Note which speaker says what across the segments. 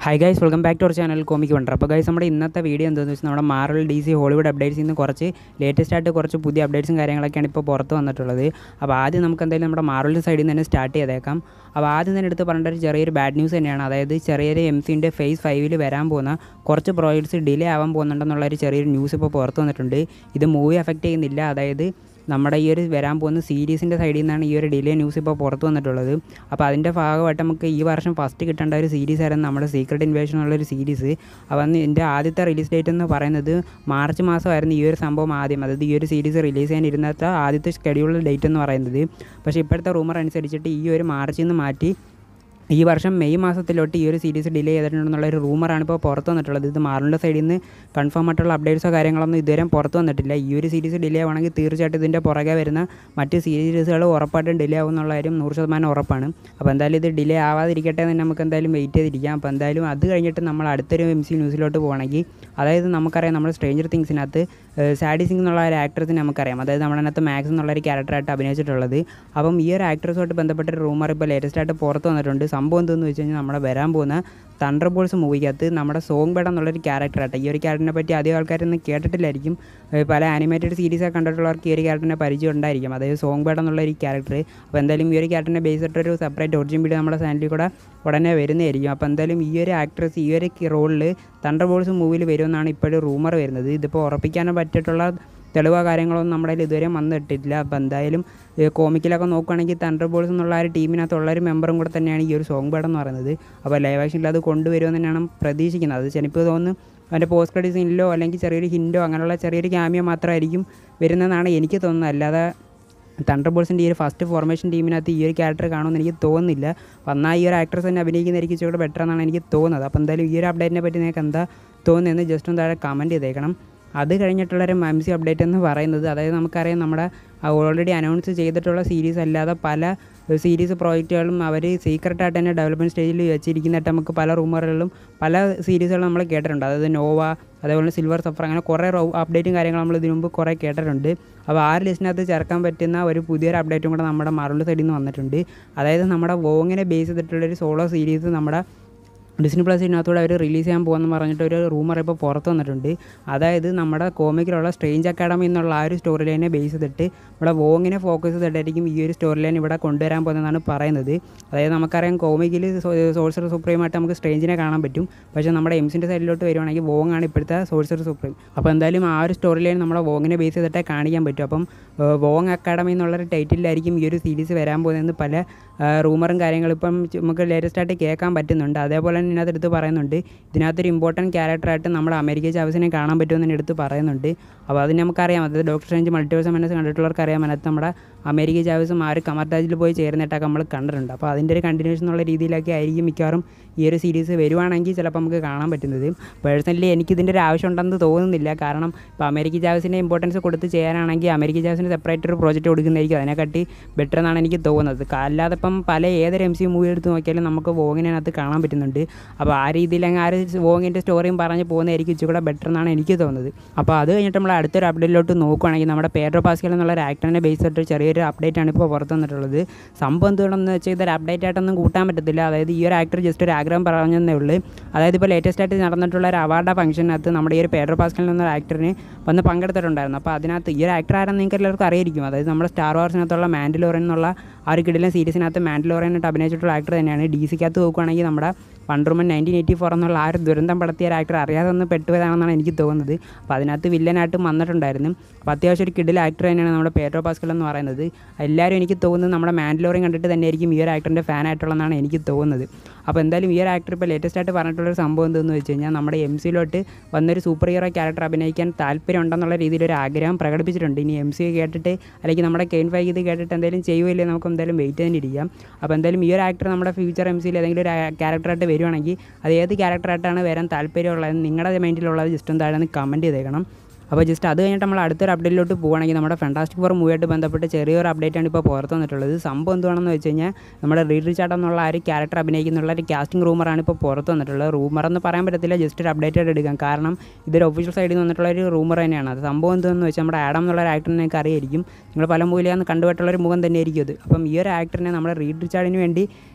Speaker 1: high guys welcome back to our channel comic wonder അപ്പോൾ guys നമ്മുടെ ഇന്നത്തെ video എന്താണെന്ന് വെച്ചാൽ നമ്മുടെ മാർവൽ ഡി സി ഹോളിവുഡ് അപ്ഡേറ്റ്സിൽ നിന്ന് കുറച്ച് ലേറ്റസ്റ്റ് ആയിട്ട് കുറച്ച് പുതിയ അപ്ഡേറ്റ്സും കാര്യങ്ങളൊക്കെയാണ് ഇപ്പോൾ പുറത്ത് വന്നിട്ടുള്ളത് അപ്പോൾ ആദ്യം നമുക്ക് എന്തായാലും നമ്മുടെ മാർവലിൻ്റെ സൈഡിൽ നിന്ന് തന്നെ സ്റ്റാർട്ട് ചെയ്തേക്കാം അപ്പോൾ ആദ്യം തന്നെ എടുത്ത് പറഞ്ഞിട്ട് ഒരു ചെറിയൊരു ബാഡ് ന്യൂസ് തന്നെയാണ് അതായത് ചെറിയൊരു എം സിൻ്റെ ഫേസ് ഫൈവിൽ വരാൻ പോകുന്ന കുറച്ച് പ്രോജക്ട്സ് ഡിലേ ആവാൻ പോകുന്നുണ്ടെന്നുള്ള ഒരു ചെറിയൊരു ന്യൂസ് ഇപ്പോൾ പുറത്ത് വന്നിട്ടുണ്ട് ഇത് മൂവി എഫക്റ്റ് ചെയ്യുന്നില്ല അതായത് നമ്മുടെ ഈ ഒരു വരാൻ പോകുന്ന സീരീസിൻ്റെ സൈഡിൽ നിന്നാണ് ഈ ഒരു ഡിലേ ന്യൂസ് ഇപ്പോൾ പുറത്ത് വന്നിട്ടുള്ളത് അപ്പോൾ അതിൻ്റെ ഭാഗമായിട്ട് നമുക്ക് ഈ വർഷം ഫസ്റ്റ് കിട്ടേണ്ട ഒരു സീരീസ് ആയിരുന്നു നമ്മുടെ സീക്രട്ട് ഇൻവേഷൻ ഉള്ളൊരു സീരീസ് അപ്പോൾ അന്ന് ഇതിൻ്റെ ആദ്യത്തെ റിലീസ് ഡേറ്റ് എന്ന് പറയുന്നത് മാർച്ച് മാസമായിരുന്നു ഈ ഒരു സംഭവം ആദ്യം അതായത് ഈ ഒരു സീരീസ് റിലീസ് ചെയ്യാൻ ഇരുന്നത്തെ ആദ്യത്തെ ഷെഡ്യൂൾ ഡേറ്റ് എന്ന് പറയുന്നത് പക്ഷേ ഇപ്പോഴത്തെ റൂമർ അനുസരിച്ചിട്ട് ഈ ഒരു മാർച്ചിൽ നിന്ന് മാറ്റി ഈ വർഷം മെയ് മാസത്തിലോട്ട് ഈ ഒരു സീരീസ് ഡിലേ ചെയ്തിട്ടുണ്ടെന്നുള്ള ഒരു റൂമറാണ് ഇപ്പോൾ പുറത്ത് വന്നിട്ടുള്ളത് ഇത് മാറിൻ്റെ സൈഡിൽ നിന്ന് കൺഫേം ആയിട്ടുള്ള അപ്ഡേറ്റ്സോ കാര്യങ്ങളൊന്നും ഇതുവരെ പുറത്ത് വന്നിട്ടില്ല ഈ ഒരു സീരീസ് ഡിലേ ആവുകയാണെങ്കിൽ തീർച്ചയായിട്ടും ഇതിൻ്റെ പുറകെ വരുന്ന മറ്റ് സീരീസുകൾ ഉറപ്പായിട്ടും ഡിലേ ആവും എന്നുള്ള കാര്യം നൂറ് ശതമാനം ഉറപ്പാണ് അപ്പോൾ എന്തായാലും ഇത് ഡിലേ ആവാതിരിക്കട്ടെ എന്ന് നമുക്ക് എന്തായാലും വെയിറ്റ് ചെയ്തിരിക്കാം അപ്പോൾ എന്തായാലും അത് കഴിഞ്ഞിട്ട് നമ്മൾ അടുത്തൊരു എം സി ന്യൂസിലോട്ട് പോകണമെങ്കിൽ അതായത് നമുക്കറിയാം നമ്മൾ സ്ട്രേഞ്ചർ തിങ്സിനകത്ത് സാഡി സിംഗ് എന്നുള്ള ഒരു ആക്ട്രസിനെ നമുക്കറിയാം അതായത് നമ്മുടെ അതിനകത്ത് മാക്സ് എന്നുള്ള ഒരു ക്യാരക്ടറായിട്ട് അഭിനയിച്ചിട്ടുള്ളത് അപ്പം ഈ ഒരു ആക്ട്രസുമായിട്ട് ബന്ധപ്പെട്ട ഒരു റൂമർ ഇപ്പോൾ ലേറ്റസ്റ്റ് ആയിട്ട് പുറത്ത് വന്നിട്ടുണ്ട് സംഭവം എന്തെന്ന് വെച്ച് കഴിഞ്ഞാൽ നമ്മുടെ വരാൻ പോകുന്ന തണ്ടർ ബോൾസ് മൂവിക്കകത്ത് നമ്മുടെ സോങ് ബേഡ് എന്നുള്ളൊരു ക്യാരക്ടറായിട്ട് ഈ ഒരു ക്യാരക്ടറിനെ പറ്റി അധികം ആൾക്കാരൊന്നും കേട്ടിട്ടില്ലായിരിക്കും ഏഹ് പല ആനിമേറ്റഡ് സീരീസൊക്കെ കണ്ടിട്ടുള്ളവർക്ക് ഈ ഒരു ക്യാരക്ടറിനെ പരിചയം ഉണ്ടായിരിക്കും അതായത് സോങ് ബേഡ് എന്നുള്ള ഒരു ക്യാരക്ടർ അപ്പോൾ എന്തായാലും ഈ ഒരു ക്യാരക്ടറിനെ ബേസ് ചെയ്തിട്ടൊരു സെപ്പറേറ്റ് ഒറിജിൻ വീഡിയോ നമ്മുടെ ചാനലിൽ കൂടെ ഉടനെ വരുന്നതായിരിക്കും അപ്പോൾ എന്തായാലും ഈ ഒരു ആക്ട്രസ് ഈ ഒരു റോളിൽ തണ്ടർ ബോൾസ് മൂവിയിൽ വരുമെന്നാണ് ഇപ്പോഴും റൂമർ വരുന്നത് ഇതിപ്പോൾ ഉറപ്പിക്കാനും പറ്റിയിട്ടുള്ള തെളിവോ കാര്യങ്ങളൊന്നും നമ്മുടെ കയ്യിൽ ഇതുവരെ വന്നിട്ടില്ല അപ്പോൾ എന്തായാലും കോമിക്കിലൊക്കെ നോക്കുകയാണെങ്കിൽ തണ്ടർ ബോൾസ് എന്നുള്ള ആ ഒരു ടീമിനകത്തുള്ള ഒരു മെമ്പറും കൂടെ തന്നെയാണ് ഈ ഒരു സോങ് ബേഡ് എന്ന് പറയുന്നത് അപ്പോൾ ലൈവ് ആക്ഷനിൽ അത് കൊണ്ടുവരുമെന്ന് തന്നെയാണ് പ്രതീക്ഷിക്കുന്നത് അത് ചിലപ്പോൾ തോന്നുന്നു അതിൻ്റെ പോസ്റ്റ് ക്രെഡിറ്റ് സീനിലോ അല്ലെങ്കിൽ ചെറിയൊരു ഹിൻഡോ അങ്ങനെയുള്ള ചെറിയൊരു ക്യാമിയോ മാത്രമായിരിക്കും വരുന്നതെന്നാണ് എനിക്ക് തോന്നുന്നത് അല്ലാതെ തണ്ടർ ബോൾസിൻ്റെ ഈ ഒരു ഫസ്റ്റ് ഫോർമേഷൻ ടീമിനകത്ത് ഈ ഒരു ക്യാരക്ടർ കാണുമെന്ന് എനിക്ക് തോന്നുന്നില്ല വന്നാൽ ഈ ഒരു ആക്ട്രസ് തന്നെ അഭിനയിക്കുന്നതായിരിക്കും ഇച്ചിരി കൂടെ ബെറ്റർ എന്നാണ് എനിക്ക് തോന്നുന്നത് അപ്പോൾ എന്തായാലും ഈ ഒരു അപ്ഡേറ്റിനെ പറ്റി നിങ്ങൾക്ക് എന്താ തോന്നുന്നതെന്ന് ജസ്റ്റ് ഒന്ന് താഴെ കമൻറ്റ് ചെയ്തേക്കണം അത് കഴിഞ്ഞിട്ടുള്ളൊരു എം സി അപ്ഡേറ്റ് എന്ന് പറയുന്നത് അതായത് നമുക്കറിയാം നമ്മുടെ ഓൾറെഡി അനൗൺസ് ചെയ്തിട്ടുള്ള സീരീസ് അല്ലാതെ പല സീരീസ് പ്രോജക്റ്റുകളും അവർ സീക്രട്ടായിട്ട് തന്നെ ഡെവലപ്മെൻറ്റ് സ്റ്റേജിൽ വെച്ചിരിക്കുന്നതായിട്ട് നമുക്ക് പല റൂമറുകളിലും പല സീരീസുകളും നമ്മൾ കേട്ടിട്ടുണ്ട് അതായത് നോവ അതേപോലെ സിൽവർ സഫർ അങ്ങനെ കുറേ അപ്ഡേറ്റും കാര്യങ്ങളും നമ്മൾ ഇതിനു മുമ്പ് കുറേ കേട്ടിട്ടുണ്ട് അപ്പോൾ ആ ഒരു ലിസ്റ്റിനകത്ത് ചേർക്കാൻ പറ്റുന്ന ഒരു പുതിയൊരു അപ്ഡേറ്റും കൂടെ നമ്മുടെ മാറുള്ള സൈഡിൽ നിന്ന് വന്നിട്ടുണ്ട് അതായത് നമ്മുടെ വോങ്ങിനെ ബേസ് ചെയ്തിട്ടുള്ളൊരു സോളോ സീരീസ് നമ്മുടെ ഡിസ്നി പ്ലസ് ഇതിനകത്തൂടെ അവർ റിലീസ് ചെയ്യാൻ പോകുമെന്ന് പറഞ്ഞിട്ട് ഒരു റൂമർ ഇപ്പോൾ പുറത്ത് വന്നിട്ടുണ്ട് അതായത് നമ്മുടെ കോമിക്കിലുള്ള സ്ട്രേഞ്ച് അക്കാഡമി എന്നുള്ള ആ ഒരു സ്റ്റോറി ലൈനെ ബേസ് ചെയ്തിട്ട് ഇവിടെ വോങ്ങിനെ ഫോക്കസ് ചെയ്തിട്ടായിരിക്കും ഈ ഒരു സ്റ്റോറി ലൈൻ ഇവിടെ കൊണ്ടുവരാൻ പോകുന്നതെന്നാണ് പറയുന്നത് അതായത് നമുക്കറിയാം കോമിക്കിൽ സോഴ്സർ സുപ്രീമായിട്ട് നമുക്ക് സ്ട്രേഞ്ചിനെ കാണാൻ പറ്റും പക്ഷേ നമ്മുടെ എംസിൻ്റെ സൈഡിലോട്ട് വരുവാണെങ്കിൽ വോങ് ആണ് ഇപ്പോഴത്തെ സോഴ്സർ സുപ്രീം അപ്പോൾ എന്തായാലും ആ ഒരു സ്റ്റോറി ലൈൻ നമ്മുടെ വോങ്ങിനെ ബേസ് ചെയ്തിട്ടേ കാണിക്കാൻ പറ്റും അപ്പം വോങ് അക്കാഡമി എന്നുള്ളൊരു ടൈറ്റിലായിരിക്കും ഈ ഒരു സീരീസ് വരാൻ പോകുന്നതെന്ന് പല റൂമറും കാര്യങ്ങളും ഇപ്പം നമുക്ക് ലേറ്റസ്റ്റ് ആയിട്ട് കേൾക്കാൻ പറ്റുന്നുണ്ട് അതേപോലെ തന്നെ ഇതിനകത്ത് എടുത്ത് പറയുന്നുണ്ട് ഇതിനകത്തൊരു ഇമ്പോർട്ടൻറ്റ് ക്യാരക്ടറായിട്ട് നമ്മുടെ അമേരിക്ക ചാവസിനെ കാണാൻ പറ്റുമെന്ന് തന്നെ എടുത്ത് പറയുന്നുണ്ട് അപ്പോൾ അത് നമുക്കറിയാം അതായത് ഡോക്ടർ സ്ട്രേഞ്ച് മൾട്ടിവേഴ്സ് മനസ്സ് കണ്ടിട്ടുള്ളവർക്ക് അറിയാം അതിനകത്ത് നമ്മുടെ അമേരിക്ക ചാവസും ആ ഒരു കമർതാജിൽ പോയി ചേർന്നിട്ടൊക്കെ നമ്മൾ കണ്ടിട്ടുണ്ട് അപ്പോൾ അതിൻ്റെ ഒരു കണ്ടിന്യൂഷൻ എന്നുള്ള രീതിയിലൊക്കെ ആയിരിക്കും മിക്കവാറും ഈ ഒരു സീരീസ് വരുവാണെങ്കിൽ ചിലപ്പോൾ നമുക്ക് കാണാൻ പറ്റുന്നത് പേഴ്സണലി എനിക്ക് ഇതിൻ്റെ ഒരു ആവശ്യം ഉണ്ടെന്ന് തോന്നുന്നില്ല കാരണം ഇപ്പോൾ അമേരിക്ക ജാവസിൻ്റെ ഇമ്പോർട്ടൻസ് കൊടുത്ത് ചെയ്യാനാണെങ്കിൽ അമേരിക്ക ജാവസിന് സെപ്പറേറ്റ് ഒരു പ്രോജക്റ്റ് കൊടുക്കുന്നതായിരിക്കും അതിനെക്കാട്ടി ബെറ്റർ എന്നാണ് എനിക്ക് തോന്നുന്നത് അല്ലാതെ ഇപ്പം പല ഏതൊരു എം സി മൂവി എടുത്ത് നോക്കിയാലും നമുക്ക് വോങ്ങിനകത്ത് കാണാൻ പറ്റുന്നുണ്ട് അപ്പോൾ ആ രീതിയിൽ അങ്ങ് ആ ഒരു വോങ്ങിൻ്റെ സ്റ്റോറിയും പറഞ്ഞ് പോകുന്നതായിരിക്കും ഇച്ചിരി കൂടെ ബെറ്റർ എന്നാണ് എനിക്ക് തോന്നുന്നത് അപ്പോൾ അത് കഴിഞ്ഞിട്ട് നമ്മൾ അടുത്തൊരു അപ്ഡേറ്റിലോട്ട് നോക്കുകയാണെങ്കിൽ നമ്മുടെ പേഡ്രോ പാസ്കൽ എന്നുള്ള ഒരു ആക്ടറിനെ ബേസ് ചെയ്തിട്ട് ചെറിയൊരു അപ്ഡേറ്റ് ആണ് ഇപ്പോൾ പുറത്ത് വന്നിട്ടുള്ളത് സംഭവം എന്തുകൊണ്ടെന്ന് വെച്ചാൽ ഇതൊരു അപ്ഡേറ്റ് ആയിട്ടൊന്നും കൂട്ടാൻ പറ്റത്തില്ല അതായത് ഈ ഒരു ആക്ടർ ജസ്റ്റ് ഒരു ആഗ്രഹം പറഞ്ഞതേ ഉള്ളൂ അതായത് ഇപ്പോൾ ലേറ്റസ്റ്റ് ആയിട്ട് നടന്നിട്ടുള്ള ഒരു അവാർഡ് ഫംഗ്ഷനകത്ത് നമ്മുടെ ഈ ഒരു പേഡ്രോ പാസ്കൽ എന്ന ആക്ടറിന് വന്ന് പങ്കെടുത്തിട്ടുണ്ടായിരുന്നു അപ്പോൾ അതിനകത്ത് ഈ ഒരു ആക്ടർ ആരെന്ന് നിങ്ങൾക്ക് എല്ലാവർക്കും അറിയായിരിക്കും അതായത് നമ്മുടെ സ്റ്റാർ വാർസിനകത്തുള്ള മാൻഡിലോറൻ എന്നുള്ള ആ ഒരു കിടിലൻ സീരീസിനകത്ത് മാൻഡിലോറനായിട്ട് അഭിനയിച്ചിട്ടുള്ള ആക്ടർ തന്നെയാണ് ഡി സിക്കകത്ത് നോക്കുകയാണെങ്കിൽ നമ്മുടെ വണ്ടർമൻ നയൻറ്റീൻ എയ്റ്റി ഫോർ എന്നുള്ള ആ ഒരു ദുരന്തം പടത്തിയ ഒരു ആക്ടർ അറിയാതെ ഒന്ന് പെട്ടുപോയതാണെന്നാണ് എനിക്ക് തോന്നുന്നത് അപ്പോൾ അതിനകത്ത് വില്ലനായിട്ട് വന്നിട്ടുണ്ടായിരുന്നു അപ്പോൾ അത്യാവശ്യം ഒരു കിഡിൽ ആക്ടർ തന്നെയാണ് നമ്മുടെ പേട്രോ പാസ്കൽ എന്ന് പറയുന്നത് എല്ലാവരും എനിക്ക് തോന്നുന്നത് നമ്മുടെ മാൻഡലോറിയും കണ്ടിട്ട് തന്നെയായിരിക്കും ഈ ഒരു ആക്ടറിൻ്റെ ഫാൻ ആയിട്ടുള്ളതെന്നാണ് എനിക്ക് തോന്നുന്നത് അപ്പോൾ എന്തായാലും ഈ ഒരു ആക്ടർ ഇപ്പോൾ ലേറ്റസ്റ്റ് ആയിട്ട് പറഞ്ഞിട്ടുള്ളൊരു സംഭവം എന്തെന്ന് വെച്ച് കഴിഞ്ഞാൽ നമ്മുടെ എം സിയിലോട്ട് വന്നൊരു സൂപ്പർ ഹീറോ ക്യാരക്ടർ അഭിനയിക്കാൻ താല്പര്യം ഉണ്ടെന്നുള്ള രീതിയിൽ ഒരു ആഗ്രഹം പ്രകടിപ്പിച്ചിട്ടുണ്ട് ഇനി എം സി കേട്ടിട്ട് അല്ലെങ്കിൽ നമ്മുടെ കെയിൻ ഫൈ ഇത് കേട്ടിട്ട് എന്തെങ്കിലും ചെയ്യുമില്ലേ നമുക്ക് എന്തായാലും വെയിറ്റ് ചെയ്തിരിക്കാം അപ്പോൾ എന്തായാലും ഈ ഒരു ആക്ടർ നമ്മുടെ ഫ്യൂച്ചർ എം സിയിൽ ഏതെങ്കിലും ഒരു ക്യാരക്ടറായിട്ട് വരുവാണെങ്കിൽ അത് ഏത് ക്യാരക്ടറായിട്ടാണ് വരാൻ താല്പര്യമുള്ളത് നിങ്ങളുടെ മൈൻഡിലുള്ളത് ജസ്റ്റ് ഒന്ന് താഴെ ഒന്ന് കമൻറ്റ് ചെയ്തേക്കണം അപ്പോൾ ജസ്റ്റ് അത് കഴിഞ്ഞിട്ട് നമ്മൾ അടുത്തൊരു അപ്ഡേറ്റിലോട്ട് പോകുകയാണെങ്കിൽ നമ്മുടെ ഫാൻറ്റാസ്റ്റിക് ഫോർ മൂവിയായിട്ട് ബന്ധപ്പെട്ട് ചെറിയൊരു അപ്ഡേറ്റ് ആണ് ഇപ്പോൾ പുറത്ത് വന്നിട്ടുള്ളത് സംഭവം എന്തുവാണെന്ന് വെച്ച് കഴിഞ്ഞാൽ നമ്മുടെ റീഡ് റിച്ചാർഡ് എന്നുള്ള ആ ഒരു ക്യാരക്ടർ അഭിനയിക്കുന്നുള്ള ഒരു കാസ്റ്റിംഗ് റൂമറാണ് ഇപ്പോൾ പുറത്ത് വന്നിട്ടുള്ളത് റൂമർ എന്ന് പറയാൻ പറ്റത്തില്ല ജസ്റ്റ് ഒരു അപ്ഡേറ്റ് ആയിട്ട് എടുക്കാം കാരണം ഇതൊരു ഒഫീഷ്യൽ സൈഡിൽ നിന്ന് വന്നിട്ടുള്ള ഒരു റൂമർ തന്നെയാണ് അത് സംഭവം എന്തെന്ന് വെച്ചാൽ നമ്മുടെ ആഡം എന്നുള്ള ഒരു ആക്ടറിനെ നിങ്ങൾക്ക് അറിയായിരിക്കും നിങ്ങൾ പല മൂവിലാന്ന് കണ്ടുപോയിട്ടുള്ള ഒരു മുഖം തന്നെയായിരിക്കും അത് അപ്പം ഈ ഒരു ആക്ടറിനെ നമ്മുടെ റീഡ് റിച്ചാർഡിന് വേണ്ടി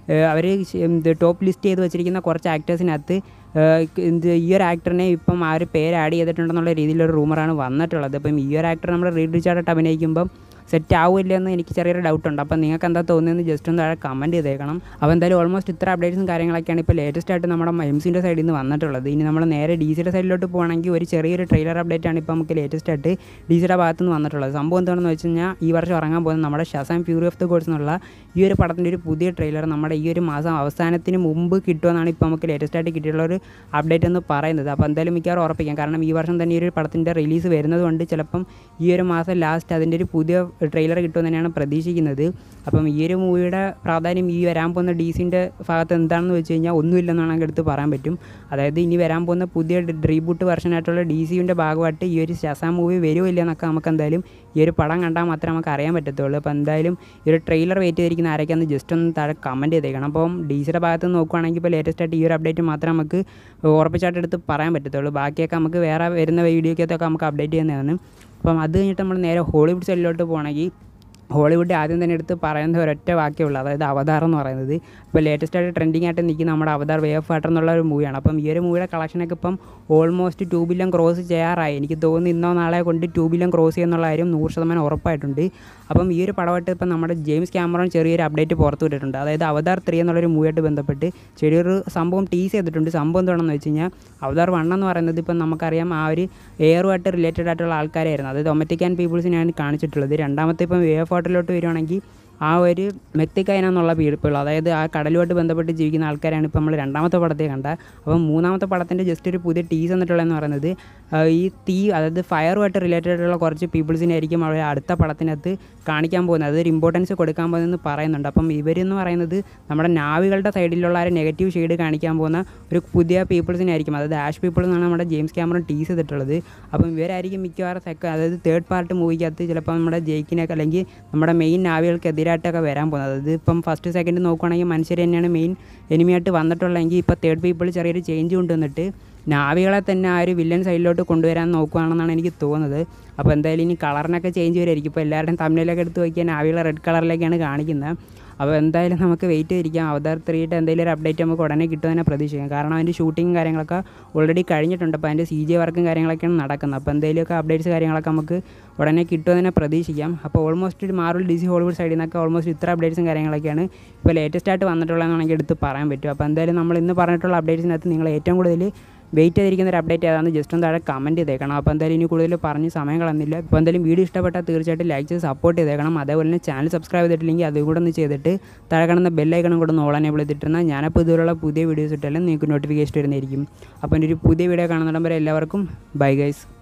Speaker 1: അവർ എന്ത് ടോപ്പ് ലിസ്റ്റ് ചെയ്ത് വെച്ചിരിക്കുന്ന കുറച്ച് ആക്ടേഴ്സിനകത്ത് എന്ത് ഈ ഒരു ആക്ടറിനെ ഇപ്പം ആ ഒരു പേര് ആഡ് ചെയ്തിട്ടുണ്ടെന്നുള്ള രീതിയിലൊരു റൂമറാണ് വന്നിട്ടുള്ളത് അപ്പം ഈ ഒരു ആക്ടർ നമ്മൾ റീഡ് റിച്ചാർഡായിട്ട് അഭിനയിക്കുമ്പം സെറ്റ് ആവില്ല എന്ന് എനിക്ക് ചെറിയൊരു ഡൗട്ട് ഉണ്ട് അപ്പോൾ നിങ്ങൾക്ക് എന്താ തോന്നുന്നത് ജസ്റ്റ് ഒന്ന് താഴെ കമൻറ്റ് ചെയ്തേക്കണം അപ്പോൾ എന്തായാലും ഓൾമോസ്റ്റ് ഇത്ര അപ്ഡേറ്റ്സും കാര്യങ്ങളൊക്കെയാണ് ഇപ്പോൾ ലേറ്റസ്റ്റ് ആയിട്ട് നമ്മുടെ എം സിൻ്റെ സൈഡിൽ നിന്ന് വന്നിട്ടുള്ളത് ഇനി നമ്മൾ നേരെ ഡി സിയുടെ സൈഡിലോട്ട് പോകുകയാണെങ്കിൽ ഒരു ചെറിയൊരു ട്രെയിലർ അപ്ഡേറ്റ് ആണ് ഇപ്പോൾ നമുക്ക് ലേറ്റസ്റ്റ് ആയിട്ട് ഡി സിയുടെ ഭാഗത്ത് നിന്ന് വന്നിട്ടുള്ളത് സംഭവം എന്താണെന്ന് വെച്ച് കഴിഞ്ഞാൽ ഈ വർഷം ഇറങ്ങാൻ പോകുന്ന നമ്മുടെ Shazam fury of the gods എന്നുള്ള ഈ ഒരു പടത്തിൻ്റെ ഒരു പുതിയ ട്രെയിലർ നമ്മുടെ ഈ ഒരു മാസം അവസാനത്തിന് മുമ്പ് കിട്ടുമെന്നാണ് ഇപ്പോൾ നമുക്ക് ലേറ്റസ്റ്റ് ആയിട്ട് കിട്ടിയിട്ടുള്ള ഒരു അപ്ഡേറ്റ് എന്ന് പറയുന്നത് അപ്പോൾ എന്തായാലും മിക്കവാറും ഉറപ്പിക്കാം കാരണം ഈ വർഷം തന്നെ ഈ ഒരു പടത്തിൻ്റെ റിലീസ് വരുന്നത് കൊണ്ട് ചിലപ്പം ഈ ഒരു മാസം ലാസ്റ്റ് അതിൻ്റെ ഒരു പുതിയ ട്രെയിലർ കിട്ടുമെന്ന് തന്നെയാണ് പ്രതീക്ഷിക്കുന്നത് അപ്പം ഈ ഒരു മൂവിയുടെ പ്രാധാന്യം ഈ വരാൻ പോകുന്ന ഡി സിൻ്റെ ഭാഗത്ത് എന്താണെന്ന് വെച്ച് കഴിഞ്ഞാൽ ഒന്നുമില്ലെന്നാണ് എനിക്ക് എടുത്ത് പറയാൻ പറ്റും അതായത് ഇനി വരാൻ പോകുന്ന പുതിയ റീബൂട്ട് വെർഷനായിട്ടുള്ള ഡി സിയുടെ ഭാഗമായിട്ട് ഈ ഒരു ശസാ മൂവി വരുമോ ഇല്ല എന്നൊക്കെ നമുക്ക് എന്തായാലും ഈ ഒരു പടം കണ്ടാൽ മാത്രമേ നമുക്ക് അറിയാൻ പറ്റത്തുള്ളൂ അപ്പോൾ എന്തായാലും ഈ ഒരു ട്രെയിലർ വെയിറ്റ് ചെയ്തിരിക്കുന്ന ആരൊക്കെയാണെന്ന് ജസ്റ്റ് ഒന്ന് താഴെ കമൻറ്റ് ചെയ്തേക്കണം അപ്പം ഡി സിയുടെ ഭാഗത്ത് നിന്ന് നോക്കുവാണെങ്കിൽ ഇപ്പോൾ ലേറ്റസ്റ്റ് ആയിട്ട് ഈ ഒരു അപ്ഡേറ്റ് മാത്രമേ നമുക്ക് ഉറപ്പിച്ചായിട്ട് എടുത്ത് പറയാൻ പറ്റത്തുള്ളൂ ബാക്കിയൊക്കെ നമുക്ക് വേറെ വരുന്ന വീഡിയോക്കകത്തൊക്കെ നമുക്ക് അപ്ഡേറ്റ് ചെയ്യുന്നതാണ് അപ്പം അത് കഴിഞ്ഞിട്ട് നമ്മൾ നേരെ ഹോളിവുഡ് സൈഡിലോട്ട് പോകണമെങ്കിൽ ഹോളിവുഡ് ആദ്യം തന്നെ എടുത്ത് പറയുന്ന ഒരൊറ്റ വാക്യമുള്ളൂ അതായത് അവതാർ എന്ന് പറയുന്നത് ഇപ്പോൾ ലേറ്റസ്റ്റ് ആയിട്ട് ട്രെൻഡിങ് ആയിട്ട് നിൽക്കുന്ന നമ്മുടെ അവതാർ വേ ഓഫ് വാട്ടർ എന്നുള്ള ഒരു മൂവിയാണ് അപ്പം ഈ ഒരു മൂവിയുടെ കളക്ഷനൊക്കെ ഇപ്പം ഓൾമോസ്റ്റ് ടു ബില്യൺ ക്രോസ് ചെയ്യാറായി എനിക്ക് തോന്നുന്നു ഇന്നോ നാളെ കൊണ്ട് ടു ബില്യൺ ക്രോസ് ചെയ്യുന്നുള്ള കാര്യം നൂറ് ശതമാനം ഉറപ്പായിട്ടുണ്ട് അപ്പം ഈ ഒരു പടമായിട്ട് ഇപ്പം നമ്മുടെ ജെയിംസ് ക്യാമറോൺ ചെറിയൊരു അപ്ഡേറ്റ് പുറത്തു വിട്ടിട്ടുണ്ട് അതായത് അവതാർ ത്രീ എന്നുള്ളൊരു മൂവിയായിട്ട് ബന്ധപ്പെട്ട് ചെറിയൊരു സംഭവം ടീസ് ചെയ്തിട്ടുണ്ട് സംഭവം എന്താണെന്ന് വെച്ച് കഴിഞ്ഞാൽ അവതാർ വൺ എന്ന് പറയുന്നത് ഇപ്പം നമുക്കറിയാം ആ ഒരു എയറുമായിട്ട് റിലേറ്റഡ് ആയിട്ടുള്ള ആൾക്കാരായിരുന്നു അതായത് ഒമറ്റിക്കാൻ പീപ്പിൾസിനെയാണ് കാണിച്ചിട്ടുള്ളത് രണ്ടാമത്തെ ഇപ്പം വേ ഓഫ് വാട്ടറിലോട്ട് വരുവാണെങ്കിൽ ആ ഒരു മെക്തിക്കൈന എന്നുള്ള പീഡിപ്പുകൾ അതായത് ആ കടലുമായിട്ട് ബന്ധപ്പെട്ട് ജീവിക്കുന്ന ആൾക്കാരാണ് ഇപ്പോൾ നമ്മൾ രണ്ടാമത്തെ പടത്തെ കണ്ട അപ്പം മൂന്നാമത്തെ പടത്തിൻ്റെ ജസ്റ്റ് ഒരു പുതിയ ടീസ് എന്നിട്ടുള്ളതെന്ന് പറയുന്നത് ഈ തീ അതായത് ഫയറുമായിട്ട് റിലേറ്റഡ് ആയിട്ടുള്ള കുറച്ച് പീപ്പിൾസിനെ ആയിരിക്കും അവർ അടുത്ത പടത്തിനകത്ത് കാണിക്കാൻ പോകുന്നത് അതൊരു ഇമ്പോർട്ടൻസ് കൊടുക്കാൻ പോകുന്നതെന്ന് പറയുന്നുണ്ട് അപ്പം ഇവരെന്ന് പറയുന്നത് നമ്മുടെ നാവികളുടെ സൈഡിലുള്ള ഒരു നെഗറ്റീവ് ഷെയ്ഡ് കാണിക്കാൻ പോകുന്ന ഒരു പുതിയ പീപ്പിൾസിനെ ആയിരിക്കും അതായത് ആഷ് പീപ്പിൾ എന്നാണ് നമ്മുടെ ജെയിംസ് ക്യാമറൺ ടീസ് ചെയ്തിട്ടുള്ളത് അപ്പം ഇവരായിരിക്കും മിക്കവാറും സെക്ക അതായത് തേർഡ് പാർട്ട് മൂവിക്കകത്ത് ചിലപ്പോൾ നമ്മുടെ ജയിക്കിനൊക്കെ അല്ലെങ്കിൽ നമ്മുടെ മെയിൻ നാവികൾക്കെതിരെ എതിരായിട്ടൊക്കെ വരാൻ പോകുന്നത് അതായത് ഇപ്പം ഫസ്റ്റ് സെക്കൻഡ് നോക്കുകയാണെങ്കിൽ മനുഷ്യർ തന്നെയാണ് മെയിൻ എനിമിയായിട്ട് വന്നിട്ടുള്ളതെങ്കിൽ ഇപ്പോൾ തേർഡ് പീപ്പിൾ ചെറിയൊരു ചേഞ്ച് കൊണ്ടുവന്നിട്ട് നാവികളെ തന്നെ ആ ഒരു വില്ലൻ സൈഡിലോട്ട് കൊണ്ടുവരാൻ നോക്കുകയാണെന്നാണ് എനിക്ക് തോന്നുന്നത് അപ്പോൾ എന്തായാലും ഇനി കളറിനൊക്കെ ചേഞ്ച് വരുമായിരിക്കും ഇപ്പോൾ എല്ലാവരുടെയും തമിഴിലൊക്കെ എടുത്ത് നോക്കിയാൽ നാവികളെ റെഡ് കളറിലേക്കാണ് കാണിക്കുന്നത് അപ്പോൾ എന്തായാലും നമുക്ക് വെയിറ്റ് ചെയ്തിരിക്കാം അവതാർ ത്രീയുടെ എന്തെങ്കിലും ഒരു അപ്ഡേറ്റ് നമുക്ക് ഉടനെ കിട്ടുമെന്ന് പ്രതീക്ഷിക്കാം കാരണം അതിൻ്റെ ഷൂട്ടിങ്ങും കാര്യങ്ങളൊക്കെ ഓൾറെഡി കഴിഞ്ഞിട്ടുണ്ട് അപ്പോൾ അതിൻ്റെ സി ജി വർക്കും കാര്യങ്ങളൊക്കെയാണ് നടക്കുന്നത് അപ്പോൾ എന്തെങ്കിലുമൊക്കെ അപ്ഡേറ്റ്സ് കാര്യങ്ങളൊക്കെ നമുക്ക് ഉടനെ കിട്ടുമെന്ന് പ്രതീക്ഷിക്കാം അപ്പോൾ almost Marvel D C Hollywood സൈഡിൽ നിന്നൊക്കെ ഓൾമോസ്റ്റ് ഇത്ര അപ്ഡേറ്റ്സും കാര്യങ്ങളൊക്കെയാണ് ഇപ്പോൾ ലേറ്റസ്റ്റ് ആയിട്ട് വന്നിട്ടുള്ളതെന്നാണെങ്കിൽ എടുത്ത് പറയാൻ പറ്റും അപ്പോൾ എന്തായാലും നമ്മൾ ഇന്ന് പറഞ്ഞിട്ടുള്ള അപ്ഡേറ്റ്സിനകത്ത് നിങ്ങൾ ഏറ്റവും കൂടുതൽ വെയിറ്റ് ചെയ്തിരിക്കുന്ന ഒരു അപ്ഡേറ്റ് ഏതാണെന്ന് ജസ്റ്റ് ഒന്ന് താഴെ കമൻറ്റ് ചെയ്തേക്കണം അപ്പോൾ എന്തായാലും ഇനി കൂടുതൽ പറഞ്ഞ് സമയം കളഞ്ഞില്ല അപ്പോൾ എന്തായാലും വീഡിയോ ഇഷ്ടപ്പെട്ടാൽ തീർച്ചയായിട്ടും ലൈക്ക് ചെയ്ത് സപ്പോർട്ട് ചെയ്തേക്കണം അതേപോലെ തന്നെ ചാനൽ സബ്സ്ക്രൈബ് ചെയ്തിട്ടില്ലെങ്കിൽ അതും കൂടെ ഒന്ന് ചെയ്തിട്ട് താഴെ കാണുന്ന ബെല്ലൈക്കണം കൂടെ ഒന്ന് ഓൾ എനേബിൾ ചെയ്തിട്ടുണ്ടെങ്കിൽ ഞാനപ്പോൾ ഇതുപോലുള്ള പുതിയ വീഡിയോസ് ഇട്ടാലും നിങ്ങൾക്ക് നോട്ടിഫിക്കേഷൻ വരുന്നതായിരിക്കും അപ്പോൾ എൻ്റെ ഒരു പുതിയ വീഡിയോ കാണുന്നിടം വരെ എല്ലാവർക്കും ബൈ ഗൈസ്